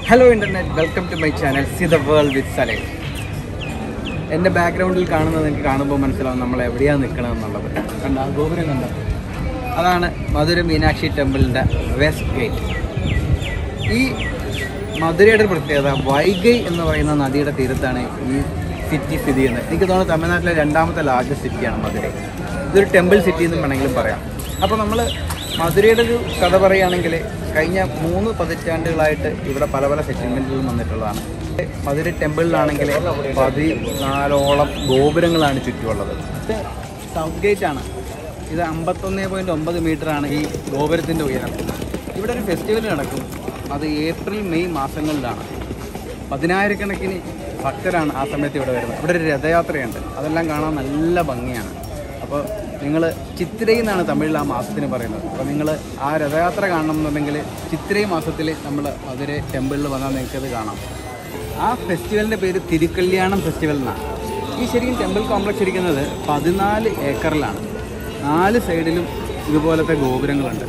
Hello internet welcome to my channel see the world with Saleh എൻ്റെ ബാക്ക്ഗ്രൗണ്ടിൽ കാണുന്നത് എനിക്ക് കാണുമ്പോൾ മനസ്സിലാവും നമ്മൾ എവിടെയാണ് നിൽക്കണമെന്നുള്ളത് കണ്ട ആ ഗോപുരം കണ്ട അതാണ് മധുര മീനാക്ഷി ടെമ്പിളിൻ്റെ വെസ്റ്റ് ഗേറ്റ് ഈ മധുരയുടെ ഒരു പ്രത്യേകത വൈഗൈ എന്ന് പറയുന്ന നദിയുടെ തീരത്താണ് ഈ സിറ്റി സ്ഥിതി ചെയ്യുന്നത് എനിക്ക് തോന്നുന്നു തമിഴ്നാട്ടിലെ രണ്ടാമത്തെ ലാർജസ്റ്റ് സിറ്റിയാണ് മധുര ഇതൊരു ടെമ്പിൾ സിറ്റി എന്ന് വേണമെങ്കിലും പറയാം അപ്പോൾ നമ്മൾ മധുരയുടെ ഒരു കഥ പറയുകയാണെങ്കിൽ കഴിഞ്ഞ മൂന്ന് പതിറ്റാണ്ടുകളായിട്ട് ഇവിടെ പല പല സെറ്റിൽമെൻറ്റുകളും വന്നിട്ടുള്ളതാണ് മധുര ടെമ്പിളിലാണെങ്കിൽ പതിനാലോളം ഗോപുരങ്ങളാണ് ചുറ്റുമുള്ളത് ഇത് സൗത്ത് ഗേറ്റ് ആണ് ഇത് അമ്പത്തൊന്ന് പോയിൻറ്റ് ഒമ്പത് മീറ്ററാണ് ഈ ഗോപുരത്തിൻ്റെ ഉയരം ഇവിടെ ഒരു ഫെസ്റ്റിവൽ നടക്കും അത് ഏപ്രിൽ മെയ് മാസങ്ങളിലാണ് പതിനായിരക്കണക്കിന് ഭക്തരാണ് ആ സമയത്ത് ഇവിടെ വരുന്നത് ഇവിടെ ഒരു രഥയാത്രയുണ്ട് അതെല്ലാം കാണാൻ നല്ല ഭംഗിയാണ് അപ്പോൾ നിങ്ങൾ ചിത്തിരൈ എന്നാണ് തമിഴിൽ ആ മാസത്തിന് പറയുന്നത് അപ്പോൾ നിങ്ങൾ ആ രഥയാത്ര കാണണം എന്നുണ്ടെങ്കിൽ ചിത്തിരൈ മാസത്തിൽ നമ്മൾ മധുര ടെമ്പിളിൽ വന്നാൽ നിങ്ങൾക്കത് കാണാം ആ ഫെസ്റ്റിവലിൻ്റെ പേര് തിരുക്കല്യാണം ഫെസ്റ്റിവൽ എന്നാണ് ഈ ശരിക്കും ടെമ്പിൾ കോംപ്ലക്സ് ഇരിക്കുന്നത് പതിനാല് ഏക്കറിലാണ് നാല് സൈഡിലും ഇതുപോലത്തെ ഗോപുരങ്ങളുണ്ട്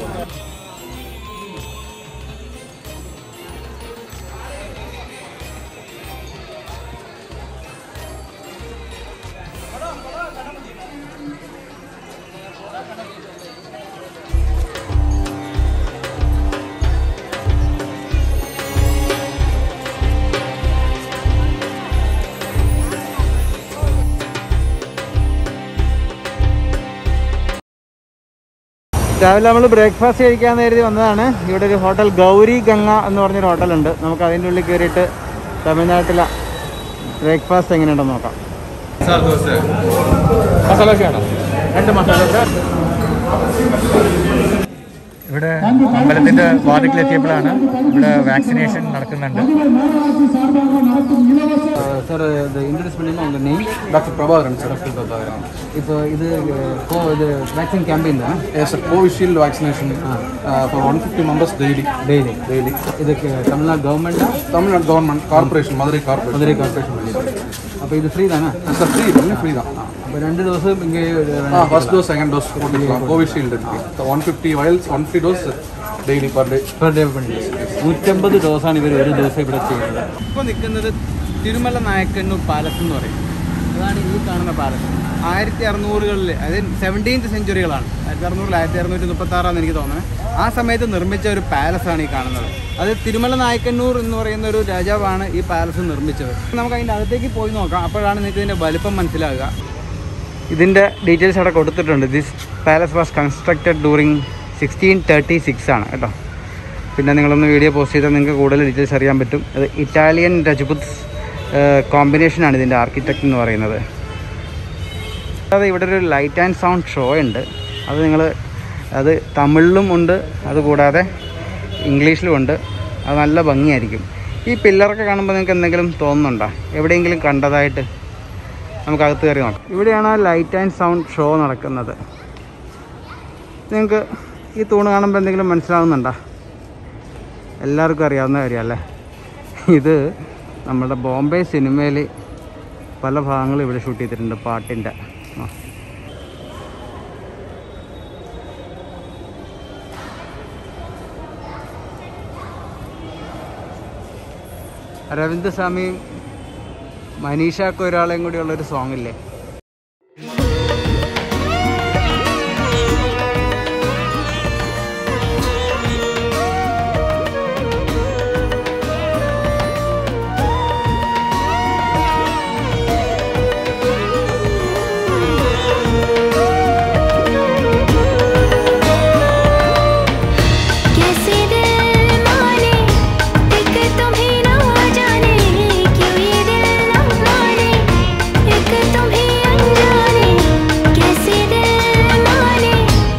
രാവിലെ നമ്മൾ ബ്രേക്ക്ഫാസ്റ്റ് കഴിക്കാൻ കരുതി വന്നതാണ് ഇവിടെ ഒരു ഹോട്ടൽ ഗൗരി ഗംഗ എന്ന് പറഞ്ഞൊരു ഹോട്ടലുണ്ട് നമുക്ക് അതിൻ്റെ ഉള്ളിൽ കയറിയിട്ട് തമിഴ്നാട്ടിലെ ബ്രേക്ക്ഫാസ്റ്റ് എങ്ങനെയുണ്ടെന്ന് നോക്കാം മസാല വേണം രണ്ട് മസാല ഇവിടെ അമ്പലത്തിന്റെ വാതിക്കലെത്തിയപ്പോഴാണ് ഇവിടെ വാക്സിനേഷൻ നടക്കുന്നുണ്ട് சார் இந்த இன்ட்ரடியூஸ் பண்ணினா உங்கள் name doctor Prabhakaran sir doctor Prabhakaran இப்போ இது கோ இது வேக்சின் கேம்பெயின் தானே Yes, sir. Covishield vaccination uh, for 150 members daily. Daily Daily. இதுக்கு தமிழ்நாடு கவர்மெண்ட்டா Tamil Nadu government, corporation, Madurai corporation. Madurai corporation பண்ணிட்டு அப்போ இது ஃப்ரீ தானே Yes, sir. Free, only free தான். அப்போ ரெண்டு டோஸும் இங்கே Ah, first dose, second dose போட்டுக்கலாம். Covishield இருக்கு. So 150 vials, 150 dose daily per day. Per day பண்ணிட்டு നൂറ്റമ്പത് ഡോസാണ് ഇവർ ഒരു ദിവസം ഇവിടെ ചെയ്യുന്നത് ഇപ്പോൾ നിൽക്കുന്നത് തിരുമല നായക്കണ്ണൂർ പാലസ് എന്ന് പറയും അതാണ് ഈ കാണുന്ന പാലസ് ആയിരത്തി അറുന്നൂറുകളിൽ അതായത് സെവൻറ്റീൻത് സെഞ്ചുറികളാണ് ആയിരത്തി അറുന്നൂറിൽ ആയിരത്തി അറുന്നൂറ്റി മുപ്പത്തി ആറാന്ന് എനിക്ക് തോന്നുന്നത് ആ സമയത്ത് നിർമ്മിച്ച ഒരു പാലസാണ് ഈ കാണുന്നത് അത് തിരുമല നായക്കണ്ണൂർ എന്ന് പറയുന്ന ഒരു രാജാവാണ് ഈ പാലസ് നിർമ്മിച്ചത് നമുക്ക് അതിൻ്റെ അകത്തേക്ക് പോയി നോക്കാം അപ്പോഴാണ് നിങ്ങൾക്ക് ഇതിൻ്റെ വലുപ്പം മനസ്സിലാകുക ഇതിൻ്റെ ഡീറ്റെയിൽസ് അവിടെ കൊടുത്തിട്ടുണ്ട് this palace was constructed during sixteen thirty six ആണ് കേട്ടോ പിന്നെ നിങ്ങളൊന്ന് വീഡിയോ പോസ്റ്റ് ചെയ്താൽ നിങ്ങൾക്ക് കൂടുതൽ ഡീറ്റെയിൽസ് അറിയാൻ പറ്റും അത് ഇറ്റാലിയൻ രജപുത് കോമ്പിനേഷനാണ് ഇതിൻ്റെ ആർക്കിടെക്ട് എന്ന് പറയുന്നത് അത് ഇവിടെ ഒരു ലൈറ്റ് ആൻഡ് സൗണ്ട് ഷോ ഉണ്ട് അത് നിങ്ങൾ അത് തമിഴിലും ഉണ്ട് അതുകൂടാതെ ഇംഗ്ലീഷിലും ഉണ്ട് അത് നല്ല ഭംഗിയായിരിക്കും ഈ പില്ലറൊക്കെ കാണുമ്പോൾ നിങ്ങൾക്ക് എന്തെങ്കിലും തോന്നുന്നുണ്ടോ എവിടെയെങ്കിലും കണ്ടതായിട്ട് നമുക്ക് അകത്ത് കയറി നോക്കാം ഇവിടെയാണ് ആ ലൈറ്റ് ആൻഡ് സൗണ്ട് ഷോ നടക്കുന്നത് നിങ്ങൾക്ക് ഈ തൂണ് കാണുമ്പോൾ എന്തെങ്കിലും മനസ്സിലാവുന്നുണ്ടോ എല്ലാവർക്കും അറിയാവുന്ന കാര്യമല്ലേ ഇത് നമ്മുടെ ബോംബെ സിനിമയിൽ പല ഭാഗങ്ങളും ഇവിടെ ഷൂട്ട് ചെയ്തിട്ടുണ്ട് പാട്ടിൻ്റെ ആ. അരവിന്ദ് സ്വാമിയും മനീഷാക്ക് ഒരാളെയും കൂടി ഉള്ളൊരു സോങ് ഇല്ലേ कैसे दिल माने एक तुम्हें ना जाने क्यों ये दिल ना माने एक तुम्हें अनजाने कैसे दिल माने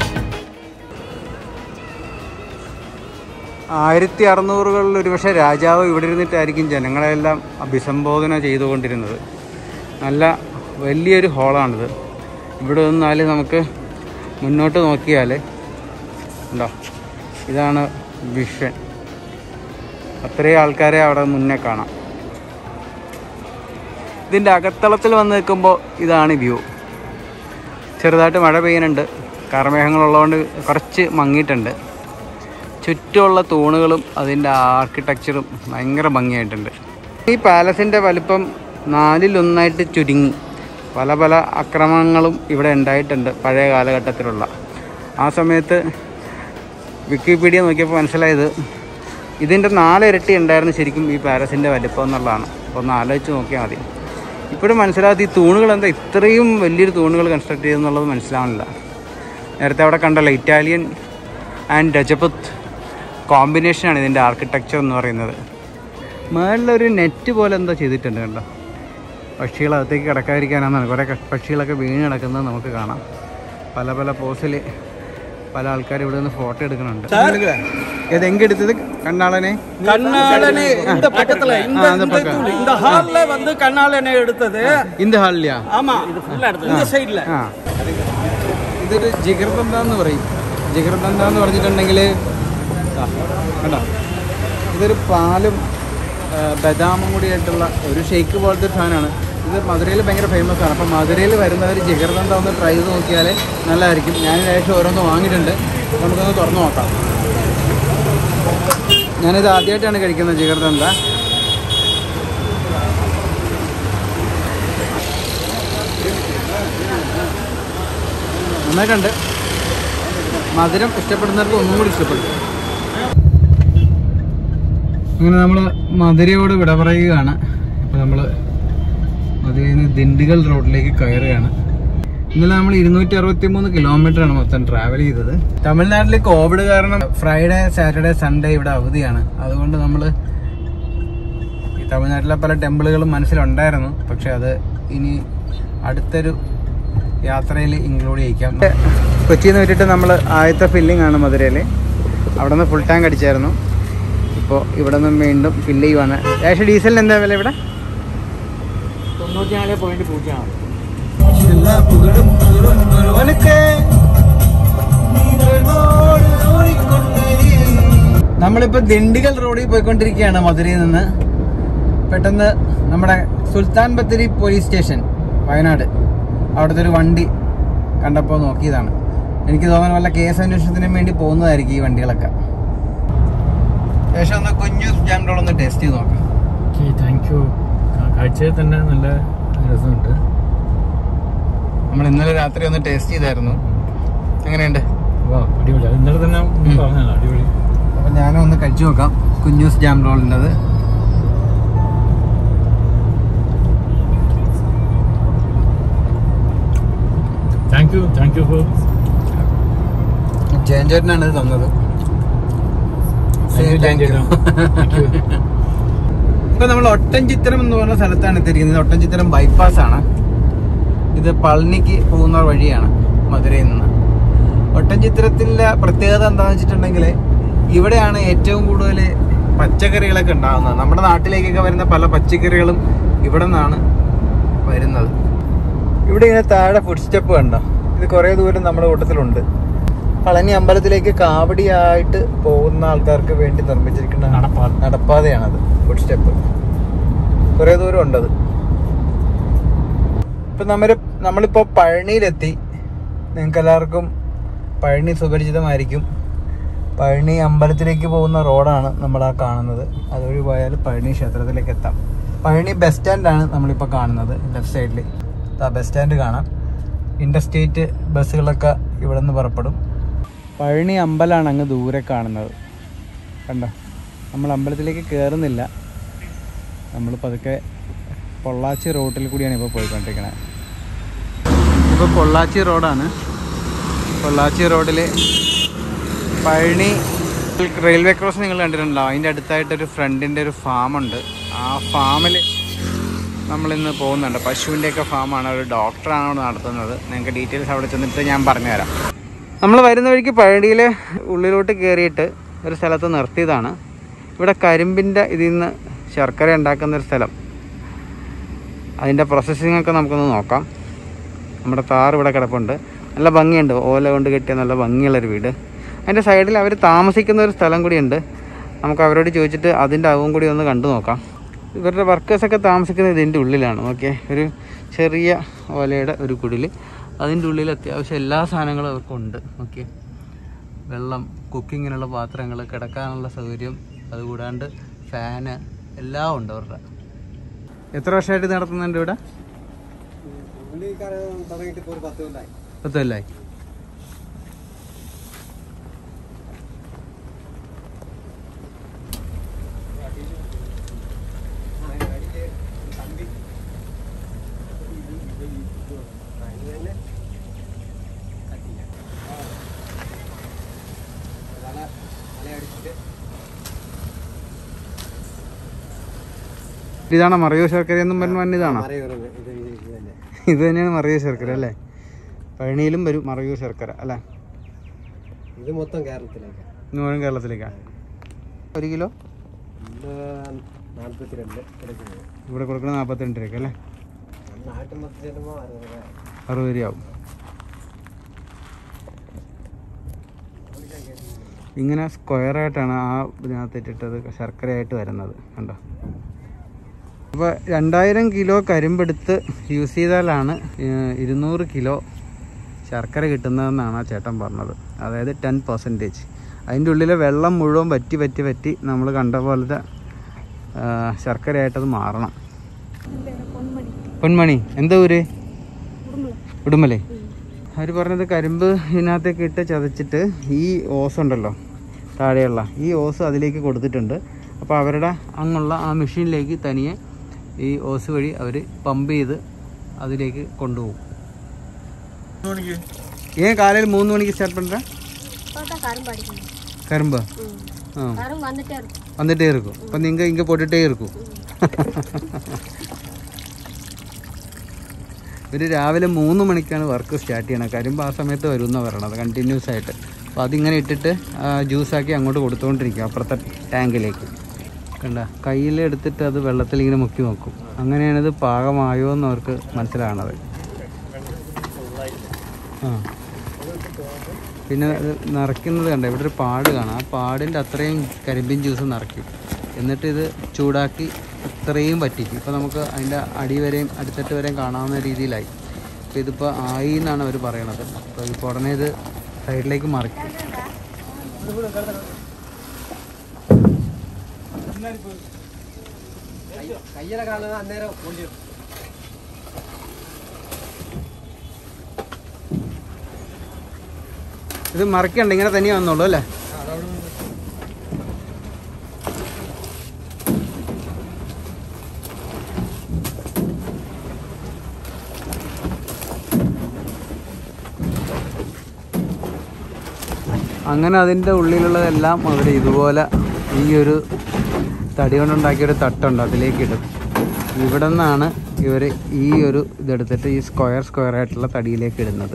ആയിരത്തി അറുന്നൂറുകളിൽ ഒരുപക്ഷെ രാജാവ് ഇവിടെ ഇരുന്നിട്ടായിരിക്കും ജനങ്ങളെല്ലാം അഭിസംബോധന ചെയ്തുകൊണ്ടിരുന്നത് നല്ല വലിയൊരു ഹോളാണിത് ഇവിടെ നിന്നാൽ നമുക്ക് മുന്നോട്ട് നോക്കിയാൽ ഉണ്ടോ ഇതാണ് വിഷൻ അത്രയും ആൾക്കാരെ അവിടെ മുന്നേ കാണാം ഇതിൻ്റെ അകത്തളത്തിൽ വന്ന് നിൽക്കുമ്പോൾ ഇതാണ് വ്യൂ ചെറുതായിട്ട് മഴ പെയ്യുന്നുണ്ട് കാർമേഘങ്ങളുള്ളതുകൊണ്ട് കുറച്ച് മങ്ങിയിട്ടുണ്ട് ചുറ്റുമുള്ള തൂണുകളും അതിൻ്റെ ആർക്കിടെക്ചറും ഭയങ്കര ഭംഗിയായിട്ടുണ്ട് ഈ പാലസിൻ്റെ വലിപ്പം നാലിലൊന്നായിട്ട് ചുരുങ്ങി പല പല അക്രമങ്ങളും ഇവിടെ ഉണ്ടായിട്ടുണ്ട് പഴയ കാലഘട്ടത്തിലുള്ള ആ സമയത്ത് വിക്കിപീഡിയ നോക്കിയപ്പോൾ മനസ്സിലായത് ഇതിൻ്റെ നാലിരട്ടി ഉണ്ടായിരുന്നു ശരിക്കും ഈ പാലസിൻ്റെ വലിപ്പം എന്നുള്ളതാണ് അപ്പോൾ ഒന്ന് ആലോചിച്ച് നോക്കിയാൽ മതി ഇപ്പോഴും മനസ്സിലാകാത്ത ഈ തൂണുകൾ എന്താ ഇത്രയും വലിയൊരു തൂണുകൾ കൺസ്ട്രക്ട് ചെയ്തെന്നുള്ളത് മനസ്സിലാവുന്നില്ല നേരത്തെ അവിടെ കണ്ടല്ലോ ഇറ്റാലിയൻ ആൻഡ് രജപത്ത് കോമ്പിനേഷനാണ് ഇതിൻ്റെ ആർക്കിടെക്ചർ എന്ന് പറയുന്നത് മേളിലൊരു നെറ്റ് പോലെ എന്തോ ചെയ്തിട്ടുണ്ട് കണ്ടോ പക്ഷികൾ അകത്തേക്ക് കിടക്കാതിരിക്കാനാണെന്നാണ് കുറേ ക- പക്ഷികളൊക്കെ വീണ് കിടക്കുന്നത് നമുക്ക് കാണാം പല പല പോസിൽ പല ആൾക്കാർ ഇവിടെ നിന്ന് ഫോട്ടോ എടുക്കുന്നുണ്ട് ഇത് എங்கே எடுத்தது கண்ணாளனே கண்ணாளனே இந்த பக்கத்துல இந்த ஆ, அந்த இந்த பக்கம். தூள், இந்த ஹால்ல வந்து கண்ணாளனே எடுத்தது இந்த ஹால்லையா ஆமா இந்த சைடுல ആ ഇതൊരു ജിഗർദന്ത എന്ന് പറയും ജിഗർദന്ത എന്ന് പറഞ്ഞിട്ടുണ്ടെങ്കിൽ കണ്ടോ ഇതൊരു പാലും ആ, ബദാമും കൂടി ആയിട്ടുള്ള ഒരു ഷേക്ക് പോലത്തെ ഒരു സാധനമാണ് ഇത് മധുരയിൽ ഭയങ്കര ഫേമസ് ആണ് അപ്പോൾ മധുരയിൽ വരുന്നവർ ജിഗർദന്ത ഒന്ന് ട്രൈ ചെയ്ത് നോക്കിയാൽ നല്ലതായിരിക്കും ഞാൻ ഏകദേശം ഓരോന്ന് വാങ്ങിയിട്ടുണ്ട് നമുക്കൊന്ന് തുറന്ന് നോക്കാം ഞാനിത് ആദ്യമായിട്ടാണ് കഴിക്കുന്നത് ജിഗർദന്ത നന്നായിട്ടുണ്ട് മധുരം ഇഷ്ടപ്പെടുന്നവർക്ക് ഒന്നും കൂടി ഇഷ്ടപ്പെടും അങ്ങനെ നമ്മൾ മധുരയോട് വിട പറയുകയാണ് ഇപ്പോൾ നമ്മൾ മധുരയിൽ നിന്ന് ദിണ്ടുകൽ റോഡിലേക്ക് കയറുകയാണ് ഇന്നലെ നമ്മൾ ഇരുന്നൂറ്റി അറുപത്തി മൂന്ന് കിലോമീറ്റർ ആണ് മൊത്തം ട്രാവൽ ചെയ്തത് തമിഴ്നാട്ടിൽ കോവിഡ് കാരണം ഫ്രൈഡേ സാറ്റർഡേ സൺഡേ ഇവിടെ അവധിയാണ് അതുകൊണ്ട് നമ്മൾ ഈ തമിഴ്നാട്ടിലെ പല ടെമ്പിളുകളും മനസ്സിലുണ്ടായിരുന്നു പക്ഷെ അത് ഇനി അടുത്തൊരു യാത്രയിൽ ഇൻക്ലൂഡ് ചെയ്യിക്കാം കൊച്ചിയിൽ നിന്ന് വിട്ടിട്ട് നമ്മൾ ആദ്യത്തെ ഫില്ലിംഗ് ആണ് മധുരയിൽ അവിടെ നിന്ന് ഫുൾ ടാങ്ക് അടിച്ചായിരുന്നു ഇപ്പോൾ ഇവിടെ നിന്ന് വീണ്ടും ഫില്ല് ചെയ്യുവാണ് ഏകദേശം ഡീസലിന് എന്താ വില ഇവിടെ തൊണ്ണൂറ്റിനാല് പോയിന്റ് പൂജ്യം നമ്മളിപ്പോ ദിണ്ടിഗൽ റോഡിൽ പോയിക്കൊണ്ടിരിക്കുകയാണ് മധുരയിൽ നിന്ന് പെട്ടെന്ന് നമ്മുടെ സുൽത്താൻ ബത്തേരി പോലീസ് സ്റ്റേഷൻ വയനാട് അവിടുത്തെ ഒരു വണ്ടി കണ്ടപ്പോൾ നോക്കിയതാണ് എനിക്ക് തോന്നുന്നു വല്ല കേസ് അന്വേഷണത്തിനും വേണ്ടി പോകുന്നതായിരിക്കും ഈ വണ്ടികളൊക്കെ ശേഷം ഒന്ന് കുഞ്ഞു ജാം റോൾ ഒന്ന് ടേസ്റ്റ് ചെയ്ത് നോക്കാം ഓക്കെ താങ്ക് യു കാഴ്ചയിൽ തന്നെ നല്ല രസമുണ്ട് നമ്മൾ ഇന്നലെ രാത്രി ഒന്ന് ടേസ്റ്റ് ചെയ്തായിരുന്നു എങ്ങനെയുണ്ട് വാ അടിപൊളി അത് ഇന്നലെ തന്നെ പറഞ്ഞല്ലോ അടിപൊളി അപ്പം ഞാനും ഒന്ന് കഴിച്ചു നോക്കാം കുഞ്ഞൂസ് ജാം റോളിൻ്റെത് thank you thank you for ജയൻചേട്ടനാണ് ഇത് തന്നത് താങ്ക് യു ഇപ്പൊ നമ്മൾ ഒട്ടൻചിത്രം എന്ന് പറഞ്ഞ സ്ഥലത്താണ് എത്തിയിരിക്കുന്നത് ഒട്ടൻചിത്രം ബൈപ്പാസ് ആണ് ഇത് പളനിക്ക് പോകുന്ന വഴിയാണ് മധുരയിൽ നിന്ന് ഒട്ടൻചിത്രത്തിലെ പ്രത്യേകത എന്താണെന്ന് വെച്ചിട്ടുണ്ടെങ്കിൽ ഇവിടെയാണ് ഏറ്റവും കൂടുതൽ പച്ചക്കറികളൊക്കെ ഉണ്ടാകുന്നത് നമ്മുടെ നാട്ടിലേക്കൊക്കെ വരുന്ന പല പച്ചക്കറികളും ഇവിടെ നിന്നാണ് വരുന്നത് ഇവിടെ ഇങ്ങനെ താഴെ ഫുഡ് സ്റ്റെപ്പ് കണ്ടോ ഇത് കുറേ ദൂരം നമ്മുടെ കൂട്ടത്തിലുണ്ട് പളനി അമ്പലത്തിലേക്ക് കാവടിയായിട്ട് പോകുന്ന ആൾക്കാർക്ക് വേണ്ടി നിർമ്മിച്ചിരിക്കുന്ന നടപ്പാത. നടപ്പാതയാണത് ഫുഡ് സ്റ്റെപ്പ് കുറേ ദൂരം ഉണ്ടത് ഇപ്പം നമ്മൾ നമ്മളിപ്പോൾ പഴനിയിലെത്തി നിങ്ങൾക്ക് എല്ലാവർക്കും പഴനി സുപരിചിതമായിരിക്കും പഴനി അമ്പലത്തിലേക്ക് പോകുന്ന റോഡാണ് നമ്മൾ ആ കാണുന്നത് അതുവഴി പോയാൽ പഴനി ക്ഷേത്രത്തിലേക്ക് എത്താം പഴനി ബസ് സ്റ്റാൻഡാണ് നമ്മളിപ്പോൾ കാണുന്നത് ലെഫ്റ്റ് സൈഡിൽ ആ ബസ് സ്റ്റാൻഡ് കാണാം ഇൻഡർസ്റ്റേറ്റ് ബസ്സുകളൊക്കെ ഇവിടെ നിന്ന് പുറപ്പെടും പഴനി അമ്പലമാണ് അങ്ങ് ദൂരെ കാണുന്നത് കണ്ടോ നമ്മൾ അമ്പലത്തിലേക്ക് കയറുന്നില്ല നമ്മൾ പതുക്കെ പൊള്ളാച്ചി റോട്ടിൽ കൂടിയാണ് ഇപ്പോൾ പോയിക്കൊണ്ടിരിക്കുന്നത് ഇപ്പോൾ പൊള്ളാച്ചി റോഡാണ് പൊള്ളാച്ചി റോഡിൽ പഴനി റെയിൽവേ ക്രോസ് നിങ്ങൾ കണ്ടിട്ടുണ്ടോ അതിൻ്റെ അടുത്തായിട്ടൊരു ഫ്രണ്ടിൻ്റെ ഒരു ഫാമുണ്ട് ആ ഫാമിൽ നമ്മളിന്ന് പോകുന്നുണ്ട് പശുവിൻ്റെയൊക്കെ ഫാമാണ് ഒരു ഡോക്ടറാണ് അവിടെ നടത്തുന്നത് നിങ്ങൾക്ക് ഡീറ്റെയിൽസ് അവിടെ ചെന്നിട്ട് ഞാൻ പറഞ്ഞുതരാം നമ്മൾ വരുന്ന വഴിക്ക് പഴനിയിൽ ഉള്ളിലോട്ട് കയറിയിട്ട് ഒരു സ്ഥലത്ത് നിർത്തിയതാണ് ഇവിടെ കരിമ്പിൻ്റെ ഇതിൽ നിന്ന് ശർക്കര ഉണ്ടാക്കുന്ന ഒരു സ്ഥലം അതിൻ്റെ പ്രോസസ്സിംഗ് ഒക്കെ നമുക്കൊന്ന് നോക്കാം നമ്മുടെ താർ ഇവിടെ കിടപ്പുണ്ട് നല്ല ഭംഗിയുണ്ട് ഓല കൊണ്ട് കെട്ടിയ നല്ല ഭംഗിയുള്ളൊരു വീട് അതിൻ്റെ സൈഡിൽ അവർ താമസിക്കുന്ന ഒരു സ്ഥലം കൂടിയുണ്ട് നമുക്ക് അവരോട് ചോദിച്ചിട്ട് അതിൻ്റെ അകവും കൂടി ഒന്ന് കണ്ടു നോക്കാം ഇവരുടെ വർക്കേഴ്സൊക്കെ താമസിക്കുന്നത് ഇതിൻ്റെ ഉള്ളിലാണ് ഓക്കെ ഒരു ചെറിയ ഓലയുടെ ഒരു കുടിൽ അതിൻ്റെ ഉള്ളിൽ അത്യാവശ്യം എല്ലാ സാധനങ്ങളും അവർക്കുണ്ട് ഓക്കെ വെള്ളം കുക്കിങ്ങിനുള്ള പാത്രങ്ങൾ കിടക്കാനുള്ള സൗകര്യം അതുകൂടാണ്ട് ഫാന് എല്ലാം ഉണ്ട് അവരുടെ എത്ര വർഷമായിട്ട് ഇത് നടത്തുന്നുണ്ട് ഇവിടെ പത്ത് കൊല്ലായി ഇതാണ് മറയൂർ ശർക്കര എന്നും പറഞ്ഞ മണ്ണ് ഇതാണോ ഇത് തന്നെയാണ് മറയൂർ ശർക്കര അല്ലേ പഴനിയിലും വരും മറയൂർ ശർക്കര അല്ലേ ഇത് മൊത്തം കേരളത്തിലേക്ക് ഇന്ന് മുഴുവൻ കേരളത്തിലേക്കാണ് ഒരു കിലോ നാൽപ്പത്തിരണ്ട് ഇവിടെ കൊടുക്കുന്നത് നാൽപ്പത്തിരണ്ട് രൂപ അല്ലേ നാട്ടിൻ പത്ത് ചെല്ലുമ്പോൾ അറുപത് രൂപയാവും ഇങ്ങനെ സ്ക്വയർ ആയിട്ടാണ് ആ ഇതിനകത്ത് ഇട്ടിട്ടത് ശർക്കരയായിട്ട് വരുന്നത് കണ്ടോ അപ്പോൾ രണ്ടായിരം കിലോ കരിമ്പെടുത്ത് യൂസ് ചെയ്താലാണ് ഏഹ്, ഇരുന്നൂറ് കിലോ ശർക്കര കിട്ടുന്നതെന്നാണ് ആ ചേട്ടൻ പറഞ്ഞത് അതായത് ടെൻ പെർസെൻറ്റേജ് അതിൻ്റെ ഉള്ളിലെ വെള്ളം മുഴുവൻ വറ്റി വറ്റി വറ്റി നമ്മൾ കണ്ട പോലത്തെ ആ, ശർക്കരയായിട്ടത് മാറണം പൊന്മണി എന്താ ഊര് ഉടുമലേ അവർ പറഞ്ഞത് കരിമ്പ് ഇതിനകത്തേക്ക് ഇട്ട് ചതച്ചിട്ട് ഈ ഓസ് ഉണ്ടല്ലോ താഴെയുള്ള ഈ ഓസ് അതിലേക്ക് കൊടുത്തിട്ടുണ്ട് അപ്പോൾ അവരുടെ അങ്ങുള്ള ആ മെഷീനിലേക്ക് തനിയെ ഈ ഓസ് വഴി അവർ പമ്പ് ചെയ്ത് അതിലേക്ക് കൊണ്ടുപോകും ഏൻ കാലയിൽ മൂന്ന് മണിക്ക് സ്റ്റാർട്ട് பண்ணுறேன் இப்போதான் கரும்பு அடிக்கணும் கரும்பு ஆ கரும்பு வந்துட்டே இருக்கும் வந்துட்டே இருக்கும் இப்போ நீங்கள் இங்கே போட்டுகிட்டே இருக்கும் ഇവർ രാവിലെ മൂന്ന് മണിക്കാണ് വർക്ക് സ്റ്റാർട്ട് ചെയ്യണത് കരിമ്പ് ആ സമയത്ത് വരും എന്നാണ് പറയണത് കണ്ടിന്യൂസ് ആയിട്ട് അപ്പോൾ അതിങ്ങനെ ഇട്ടിട്ട് ആ, ജ്യൂസാക്കി അങ്ങോട്ട് കൊടുത്തുകൊണ്ടിരിക്കും അപ്പുറത്തെ ടാങ്കിലേക്ക് കണ്ട കയ്യിൽ എടുത്തിട്ട് അത് വെള്ളത്തിൽ ഇങ്ങനെ മുക്കി നോക്കും അങ്ങനെയാണ് ഇത് പാകമായോ എന്ന് അവർക്ക് മനസ്സിലാകണത് ആ പിന്നെ ഇത് നിറയ്ക്കുന്നത് കണ്ട ഇവിടെ ഒരു പാട് കാണാം ആ പാടിൻ്റെ അത്രയും കരിമ്പിൻ ജ്യൂസ് നിറയ്ക്കും എന്നിട്ട് ഇത് ചൂടാക്കി ഇത്രയും പറ്റിക്കും ഇപ്പോൾ നമുക്ക് അതിൻ്റെ അടി വരെയും അടിത്തട്ട് വരെയും കാണാവുന്ന രീതിയിലായി അപ്പോൾ ഇതിപ്പോൾ ആയി എന്നാണ് അവർ പറയണത് അപ്പോൾ ഇപ്പോൾ ഉടനെ ഇത് സൈഡിലേക്ക് മറിക്കും കയ്യിലെ കാണുന്നത് അന്നേരം കൊണ്ടു ഇത് മറിക്കണ്ട ഇങ്ങനെ തനിയെ വന്നോളൂ അല്ലേ അങ്ങനെ അതിൻ്റെ ഉള്ളിലുള്ളതെല്ലാം അവർ ഇതുപോലെ ഈ ഒരു തടി കൊണ്ടുണ്ടാക്കിയൊരു തട്ടുണ്ട് അതിലേക്ക് ഇടും ഇവിടെ നിന്നാണ് ഇവർ ഈ ഒരു ഇതെടുത്തിട്ട് ഈ സ്ക്വയർ സ്ക്വയർ ആയിട്ടുള്ള തടിയിലേക്ക് ഇടുന്നത്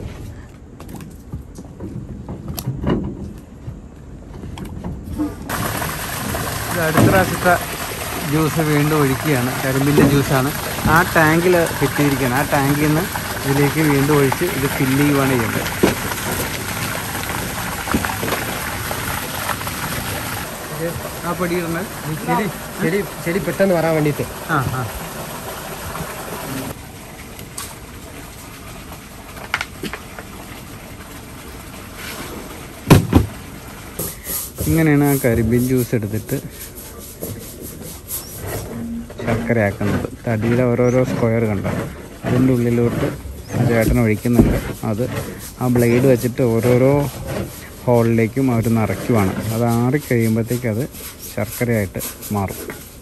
ഇത് അടുത്ത പ്രാവശ്യത്തെ ജ്യൂസ് വീണ്ടും ഒഴിക്കുകയാണ് കരിമ്പിൻ്റെ ജ്യൂസാണ് ആ ടാങ്കിൽ കിട്ടിയിരിക്കുകയാണ് ആ ടാങ്കിൽ നിന്ന് ഇതിലേക്ക് വീണ്ടും ഒഴിച്ച് ഇത് ഫില്ല് ചെയ്യുവാണ് ചെയ്യുന്നത് ആ പൊടി ഇടുന്നത് ചെടി ചെടി ചെടി പെട്ടെന്ന് വരാൻ വേണ്ടിയിട്ട് ആ ആ ഇങ്ങനെയാണ് ആ കരിമ്പിൻ ജ്യൂസ് എടുത്തിട്ട് ശർക്കരയാക്കുന്നത് തടിയുടെ ഓരോരോ സ്ക്വയർ കണ്ടോ അതിൻ്റെ ഉള്ളിലോട്ട് ആ ചേട്ടൻ ഒഴിക്കുന്നുണ്ട് അത് ആ ബ്ലേഡ് വെച്ചിട്ട് ഓരോരോ ഹോളിലേക്കും അവർ നിറയ്ക്കുവാണ് അത് ആറി കഴിയുമ്പോഴത്തേക്ക് അത് ശർക്കരയായിട്ട് മാറും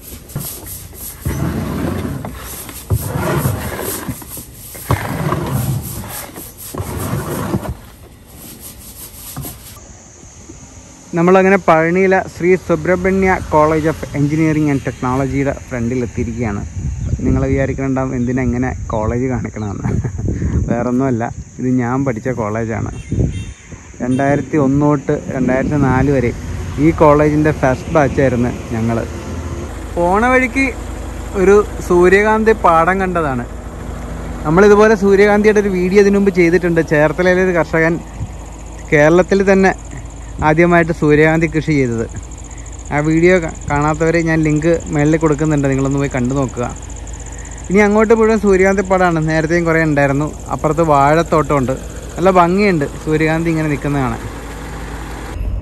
നമ്മളങ്ങനെ പഴനിയിലെ Sri Subrahmanya college of engineering and ടെക്നോളജിയുടെ ഫ്രണ്ടിൽ എത്തിയിരിക്കുകയാണ് നിങ്ങൾ വിചാരിക്കണ്ടാവും എന്തിനാ ഇങ്ങനെ കോളേജ് കാണിക്കണമെന്ന് വേറൊന്നുമല്ല ഇത് ഞാൻ പഠിച്ച കോളേജാണ് രണ്ടായിരത്തി ഒന്ന് തൊട്ട് രണ്ടായിരത്തി നാല് വരെ ഈ കോളേജിൻ്റെ ഫസ്റ്റ് ബാച്ചായിരുന്നു ഞങ്ങൾ പോണ വഴിക്ക് ഒരു സൂര്യകാന്തി പാടം കണ്ടതാണ് നമ്മളിതുപോലെ സൂര്യകാന്തിയുടെ ഒരു വീഡിയോ ഇതിനു മുമ്പ് ചെയ്തിട്ടുണ്ട് ചേർത്തലയിലെ ഒരു കർഷകൻ കേരളത്തിൽ തന്നെ ആദ്യമായിട്ട് സൂര്യകാന്തി കൃഷി ചെയ്തത് ആ വീഡിയോ കാ- കാണാത്തവരെ ഞാൻ ലിങ്ക് മേളിൽ കൊടുക്കുന്നുണ്ട് നിങ്ങളൊന്ന് പോയി കണ്ടു നോക്കുക ഇനി അങ്ങോട്ട് മുഴുവൻ സൂര്യകാന്തി പടമാണ് നേരത്തെയും കുറേ ഉണ്ടായിരുന്നു അപ്പുറത്ത് വാഴത്തോട്ടമുണ്ട് നല്ല ഭംഗിയുണ്ട് സൂര്യകാന്തി ഇങ്ങനെ നിൽക്കുന്ന കാണാൻ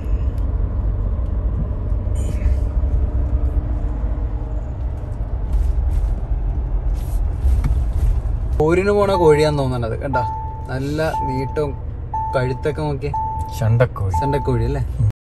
പോരിന് പോണ കോഴിയാന്ന് തോന്നണത് കണ്ട നല്ല നീട്ടവും കഴുത്തൊക്കെ നോക്കി ചണ്ടക്കോഴി സണ്ടക്കോഴി അല്ലേ